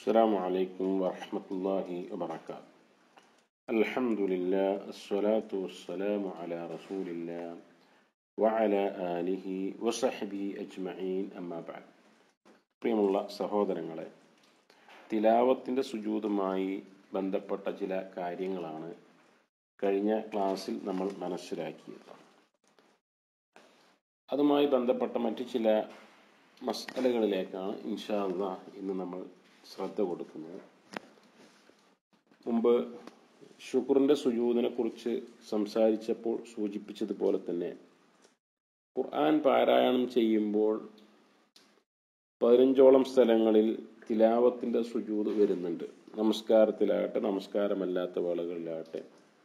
السلام عليكم ورحمة الله وبركاته الحمد لله الصلاة والسلام على رسول الله وعلى آله وصحبه أجمعين أما بعد പ്രിയമുള്ള സഹോദരങ്ങളെ തിലാവത്തിൻ്റെ സുജൂതുമായി ബന്ധപ്പെട്ട ചില കാര്യങ്ങളാണ് കഴിഞ്ഞ ക്ലാസ്സിൽ നമ്മൾ മനസ്സിലാക്കിയത് അതുമായി ബന്ധപ്പെട്ട മറ്റു ചില മസാലകളിലേക്കാണ് ഇൻഷാ അള്ളാ ഇന്ന് നമ്മൾ ശ്രദ്ധ കൊടുക്കുന്നത് മുമ്പ് ഷുക്റിൻ്റെ സുജൂദിനെ കുറിച്ച് സംസാരിച്ചപ്പോൾ സൂചിപ്പിച്ചതുപോലെ തന്നെ ഖുർആൻ പാരായണം ചെയ്യുമ്പോൾ പതിനഞ്ചോളം സ്ഥലങ്ങളിൽ തിലാവത്തിൻ്റെ സുജൂത് വരുന്നുണ്ട് നമസ്കാരത്തിലാകട്ടെ നമസ്കാരമല്ലാത്ത വേളകളിലാകട്ടെ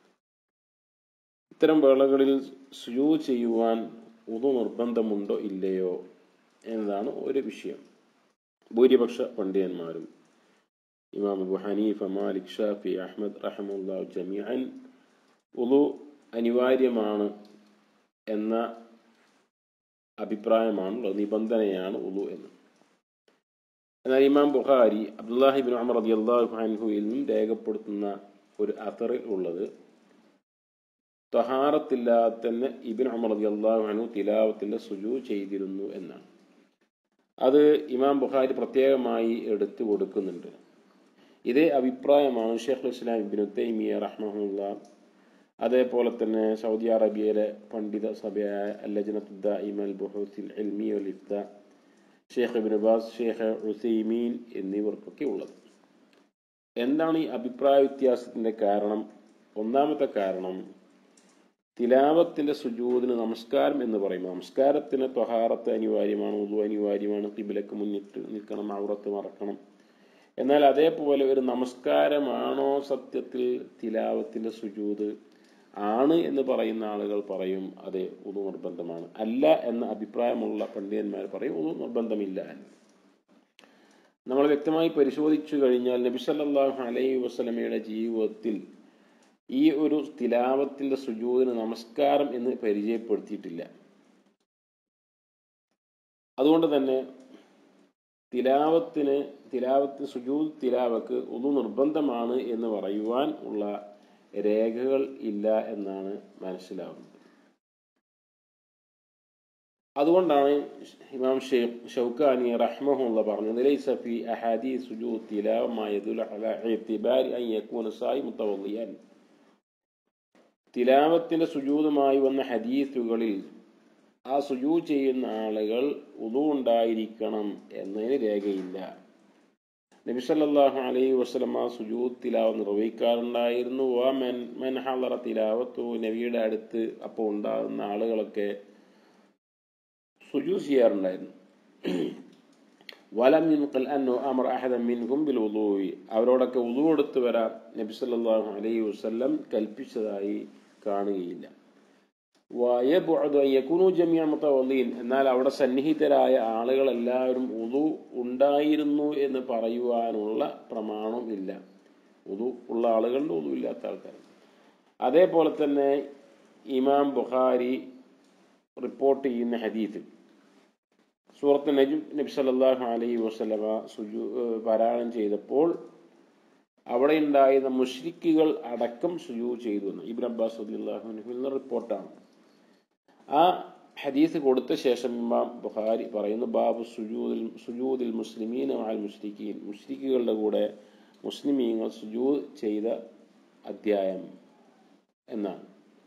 ഇത്തരം വേളകളിൽ സുജൂത് ചെയ്യുവാൻ ഉതു നിർബന്ധമുണ്ടോ ഇല്ലയോ എന്നതാണ് ഒരു വിഷയം ഭൂരിപക്ഷ പണ്ഡിതന്മാരും ഇമാം അബു ഹനീഫ മാലിക് ഷാഫി അഹമ്മദ് റഹമുല്ലാ ജമീഅൻ ഉളു അനിവാര്യമാണ് എന്ന അഭിപ്രായമാണുള്ളത് നിബന്ധനയാണ് ഉളു എന്ന് എന്നാൽ ഇമാം ബുഖാരി അബ്ദുല്ലാഹിബിൻ അമർ റതി അള്ളാഹു അൻഹുയിൽ നിന്നും രേഖപ്പെടുത്തുന്ന ഒരു അത്തറിൽ ഉള്ളത് തഹാറത്തില്ലാതെ തന്നെ ഇബിൻ അമർ റതി അള്ളാഹു അൻഹു തിലാവത്തിൻ്റെ സുജു ചെയ്തിരുന്നു എന്നാണ് അത് ഇമാം ബുഖാരി പ്രത്യേകമായി എടുത്തു കൊടുക്കുന്നുണ്ട് ഇതേ അഭിപ്രായമാണ് ഷെയ്ഖ് ഇസ്ലാം ഇബിൻ തൈമിയ റഹ്മുല്ല അതേപോലെ തന്നെ സൗദി അറേബ്യയിലെ പണ്ഡിത സഭയായ അല്ലജനത്തുദ്ദ ഇമൽ ബുഹൂസിൽ എൽമി ഒലിഫ്ത ഷെയ്ഖ് ഇബിൻ ബാസ് ഷെയ്ഖ് ഉസൈമീൻ എന്നിവർക്കൊക്കെ ഉള്ളത് എന്താണ് ഈ അഭിപ്രായ വ്യത്യാസത്തിൻ്റെ കാരണം ഒന്നാമത്തെ കാരണം തിലാവത്തിൻ്റെ സുജൂദിന് നമസ്കാരം എന്ന് പറയും നമസ്കാരത്തിന് ത്വഹാറത്ത് അനിവാര്യമാണ് ഉദു അനിവാര്യമാണ് കിബിലക്ക് മുന്നിട്ട് നിൽക്കണം ഔറത്ത് മറക്കണം എന്നാൽ അതേപോലെ ഒരു നമസ്കാരമാണോ സത്യത്തിൽ തിലാവത്തിൻ്റെ സുജൂത് ആണ് എന്ന് പറയുന്ന ആളുകൾ പറയും അതെ ഉദു നിർബന്ധമാണ് അല്ല എന്ന അഭിപ്രായമുള്ള പണ്ഡിതന്മാർ പറയും ഉദു നിർബന്ധമില്ല എന്ന് നമ്മൾ വ്യക്തമായി പരിശോധിച്ചു കഴിഞ്ഞാൽ നബി സല്ലല്ലാഹു അലൈഹി വസല്ലമയുടെ ജീവിതത്തിൽ ഈ ഒരു തിലാവത്തിൻ്റെ സുജൂദിന് നമസ്കാരം എന്ന് പരിചയപ്പെടുത്തിയിട്ടില്ല അതുകൊണ്ട് തന്നെ തിലാവത്തിന് തിലാവത്തിന് സുജൂദ് തിലാവക്ക് ഒന്നു നിർബന്ധമാണ് എന്ന് പറയുവാൻ ഉള്ള രേഖകൾ ഇല്ല എന്നാണ് മനസ്സിലാവുന്നത് അതുകൊണ്ടാണ് ഇമാം ഷെയ്ഖ് ഷൗക്കാനി റഹ്മഹുള്ള പറഞ്ഞത് ലൈസ ഫി അഹാദി സുജൂദ് തിലാവ മാ യദുൽ അലാ ഇഅ്തിബാരി അൻ യകൂന സായി മുതവല്ലിയൻ തിലാവത്തിന്റെ സുജൂതുമായി വന്ന ഹദീസുകളിൽ ആ സുജൂ ചെയ്യുന്ന ആളുകൾ ഉദു ഉണ്ടായിരിക്കണം എന്നതിന് രേഖയില്ല നബി സല്ലല്ലാഹു അലൈഹി വസല്ലമ സുജൂദ് തിലാവ നിർവഹിക്കാറുണ്ടായിരുന്നു വാ മെൻ മെൻ ഹളറ തിലാവത്തു നബിയുടെ അടുത്ത് അപ്പോൾ ഉണ്ടാകുന്ന ആളുകളൊക്കെ സുജൂ ചെയ്യാറുണ്ടായിരുന്നു വലം യുൻഖൽ അന്നു അമർ അഹദൻ മിൻഹും ബിൽ ഉദൂവി അവരോടൊക്കെ ഉദു എടുത്ത് വരാൻ നബി സല്ലല്ലാഹു അലൈഹി വസല്ലം കൽപ്പിച്ചതായി കാണുകയില്ല മുത്തവല്ലീൻ എന്നാൽ അവിടെ സന്നിഹിതരായ ആളുകളെല്ലാവരും ഉദു ഉണ്ടായിരുന്നു എന്ന് പറയുവാനുള്ള പ്രമാണം ഇല്ല ഉദു ഉള്ള ആളുകളുണ്ട് ഉദു ഇല്ലാത്ത ആൾക്കാർ അതേപോലെ തന്നെ ഇമാം ബുഖാരി റിപ്പോർട്ട് ചെയ്യുന്ന ഹദീത്തിൽ സൂറത്ത് നജും നബി സല്ലല്ലാഹു അലൈഹി വസല്ലമ സുജു പാരായണം ചെയ്തപ്പോൾ അവിടെ ഉണ്ടായിരുന്ന മുഷ്രിക്കുകൾ അടക്കം സുജു ചെയ്തു എന്ന് ഇബ്ൻ അബ്ബാസ് അള്ളാഹുവിൽ റിപ്പോർട്ടാണ് ആ ഹദീസ് കൊടുത്ത ശേഷം ഇമാം ബുഖാരി പറയുന്നു ബാബു സുജൂദിൽ സുജൂദിൽ മുസ്ലിമീൻ ആൽ മുഷ്രിഖീൻ മുഷ്രിക്കുകളുടെ കൂടെ മുസ്ലിമീങ്ങൾ സുജൂദ് ചെയ്ത അധ്യായം എന്നാണ്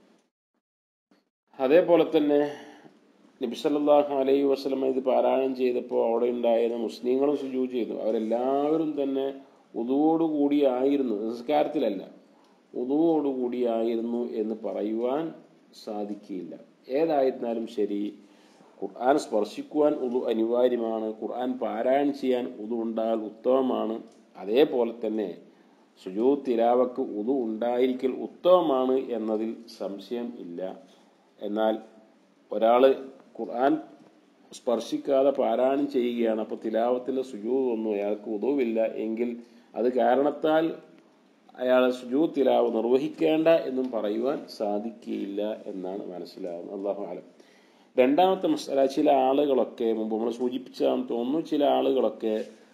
അതേപോലെ തന്നെ നബി സല്ലല്ലാഹു അലൈഹി വസല്ലം ഇത് പാരായണം ചെയ്തപ്പോൾ അവിടെ ഉണ്ടായിരുന്ന മുസ്ലിങ്ങളും സുജൂ ചെയ്തു അവരെല്ലാവരും തന്നെ ഉതുവോടുകൂടിയായിരുന്നു നിസ്കാരത്തിലല്ല ഉതുവോടുകൂടിയായിരുന്നു എന്ന് പറയുവാൻ സാധിക്കില്ല ഏതായിരുന്നാലും ശരി ഖുർആൻ സ്പർശിക്കുവാൻ ഉതു അനിവാര്യമാണ് ഖുർആൻ പാരായണം ചെയ്യാൻ ഉതു ഉണ്ടായാൽ ഉത്തമമാണ് അതേപോലെ തന്നെ സുജൂ തിരാവക്ക് ഉതു ഉണ്ടായിരിക്കൽ ഉത്തമമാണ് എന്നതിൽ സംശയം ഇല്ല എന്നാൽ ഒരാൾ ഖുർആൻ സ്പർശിക്കാതെ പാരായണം ചെയ്യുകയാണ് അപ്പോൾ തിലാവത്തിൻ്റെ സുജൂത് ഒന്നും അയാൾക്ക് ഉദവില്ല എങ്കിൽ അത് കാരണത്താൽ അയാൾ സുജൂത് തിലാവ് നിർവഹിക്കേണ്ട എന്നും പറയുവാൻ സാധിക്കുകയില്ല എന്നാണ് മനസ്സിലാകുന്നത് അള്ളാഹു ആലം രണ്ടാമത്തെ മസാല ചില ആളുകളൊക്കെ മുമ്പ് നമ്മൾ സൂചിപ്പിച്ചതാണെന്ന് തോന്നുന്നു ചില ആളുകളൊക്കെ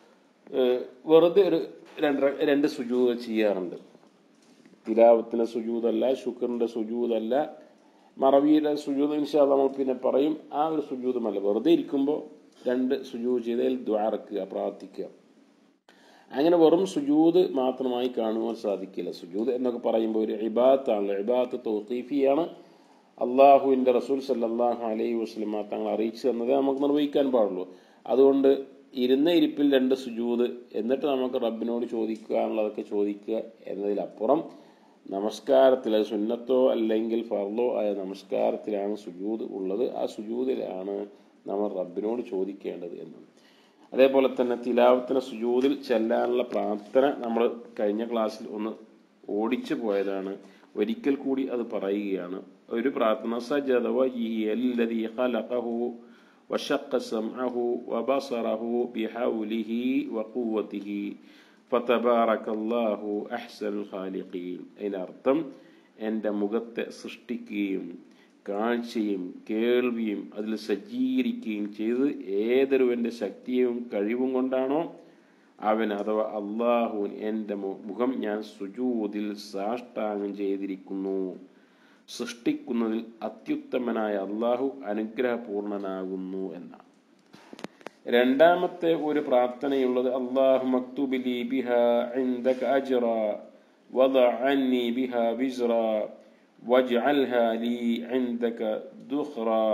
ഏഹ് വെറുതെ ഒരു രണ്ട് ര- രണ്ട് സുജൂത് ചെയ്യാറുണ്ട് തിലാവത്തിന് സുജൂതല്ല ശുക്രന്റെ സുജൂതല്ല മറവിയുടെ സുജൂത് ഇൻഷാ അള്ളാ നമ്മൾ പിന്നെ പറയും ആ ഒരു സുജൂതുമല്ല വെറുതെ ഇരിക്കുമ്പോൾ രണ്ട് സുജൂത് ചെയ്തതിൽ ദ്വാരക്കുക പ്രാർത്ഥിക്കുക അങ്ങനെ വെറും സുജൂത് മാത്രമായി കാണുവാൻ സാധിക്കില്ല സുജൂത് എന്നൊക്കെ പറയുമ്പോൾ ഒരു ഇബാത്താണല്ലോ ഇബാത്ത് തൗഖീഫിയാണ് അള്ളാഹുവിൻ്റെ റസൂൽ സല്ലല്ലാഹു അലൈഹി വസ്ലമ തങ്ങൾ അറിയിച്ചു തന്നത് നമുക്ക് നിർവഹിക്കാൻ പാടുള്ളൂ അതുകൊണ്ട് ഇരുന്ന ഇരിപ്പിൽ രണ്ട് സുജൂത് എന്നിട്ട് നമുക്ക് റബ്ബിനോട് ചോദിക്കാനുള്ളതൊക്കെ ചോദിക്കുക എന്നതിലപ്പുറം നമസ്കാരത്തിൽ അത് സുന്നത്തോ അല്ലെങ്കിൽ ഫർദോ ആയ നമസ്കാരത്തിലാണ് സുജൂത് ഉള്ളത് ആ സുജൂതിലാണ് നമ്മൾ റബ്ബിനോട് ചോദിക്കേണ്ടത് എന്നത് അതേപോലെ തന്നെ തിലാവത്തിന് സുജൂതിൽ ചെല്ലാനുള്ള പ്രാർത്ഥന നമ്മൾ കഴിഞ്ഞ ക്ലാസ്സിൽ ഒന്ന് ഓടിച്ചു പോയതാണ് ഒരിക്കൽ കൂടി അത് പറയുകയാണ് ഒരു പ്രാർത്ഥന സജദ വജിഹി ഖലഖഹു وشق سمعه وبصره بحوله وقوته فتبارك الله أحسن الخالقين അതിനർത്ഥം എൻ്റെ മുഖത്തെ സൃഷ്ടിക്കുകയും കാഴ്ചയും കേൾവിയും അതിൽ സജ്ജീകരിക്കുകയും ചെയ്ത് ഏതൊരുവൻ്റെ ശക്തിയും കഴിവും കൊണ്ടാണോ അവൻ അഥവാ അള്ളാഹുവിൻ എൻ്റെ മു- മുഖം ഞാൻ സുജൂതിൽ സാഷ്ടാംഗം ചെയ്തിരിക്കുന്നു സൃഷ്ടിക്കുന്നതിൽ അത്യുത്തമനായ അള്ളാഹു അനുഗ്രഹപൂർണനാകുന്നു എന്നാണ് രണ്ടാമത്തെ ഒരു പ്രാർത്ഥനയുള്ളത് അള്ളാഹു മക്തുബിലി ബിഹ عندك أجرا وضع عني بها وزرا واجعلها لي عندك ذخرا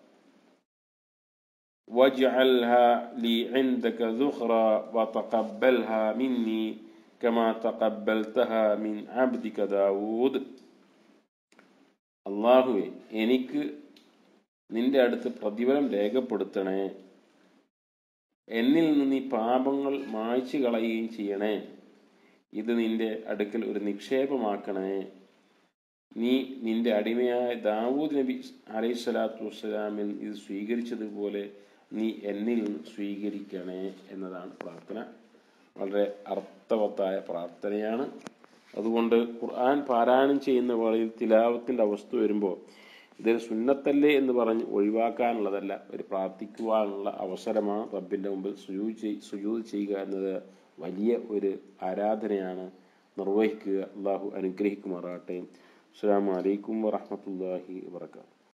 واجعلها لي عندك ذخرا وتقبلها مني كما تقبلتها من عبدك داود അള്ളാഹുവെ എനിക്ക് നിന്റെ അടുത്ത് പ്രതിഫലം രേഖപ്പെടുത്തണേ എന്നിൽ നിന്ന് നീ പാപങ്ങൾ മായ്ച്ചു കളയുകയും ചെയ്യണേ ഇത് നിന്റെ അടുക്കൽ ഒരു നിക്ഷേപമാക്കണേ നീ നിന്റെ അടിമയായ ദാവൂദ് നബി അലൈഹി സ്വലാത്തു വസ്സലാമിൽ ഇത് സ്വീകരിച്ചതുപോലെ നീ എന്നിൽ നിന്ന് സ്വീകരിക്കണേ എന്നതാണ് പ്രാർത്ഥന വളരെ അർത്ഥവത്തായ പ്രാർത്ഥനയാണ് അതുകൊണ്ട് ഖുർആൻ പാരായണം ചെയ്യുന്ന വേളയിൽ തിലാവത്തിൻ്റെ അവസ്ഥ വരുമ്പോൾ ഇതൊരു സുന്നത്തല്ലേ എന്ന് പറഞ്ഞ് ഒഴിവാക്കാനുള്ളതല്ല ഒരു പ്രാർത്ഥിക്കുവാനുള്ള അവസരമാണ് റബ്ബിൻ്റെ മുമ്പിൽ സുജൂദ് ചെയ് സുജൂദ് ചെയ്യുക എന്നത് വലിയ ഒരു ആരാധനയാണ് നിർവഹിക്കുക അള്ളാഹു അനുഗ്രഹിക്കുമാറാട്ടെ അസ്സാം വലൈക്കും വാഹമത്തല്ലാഹി വാത്തു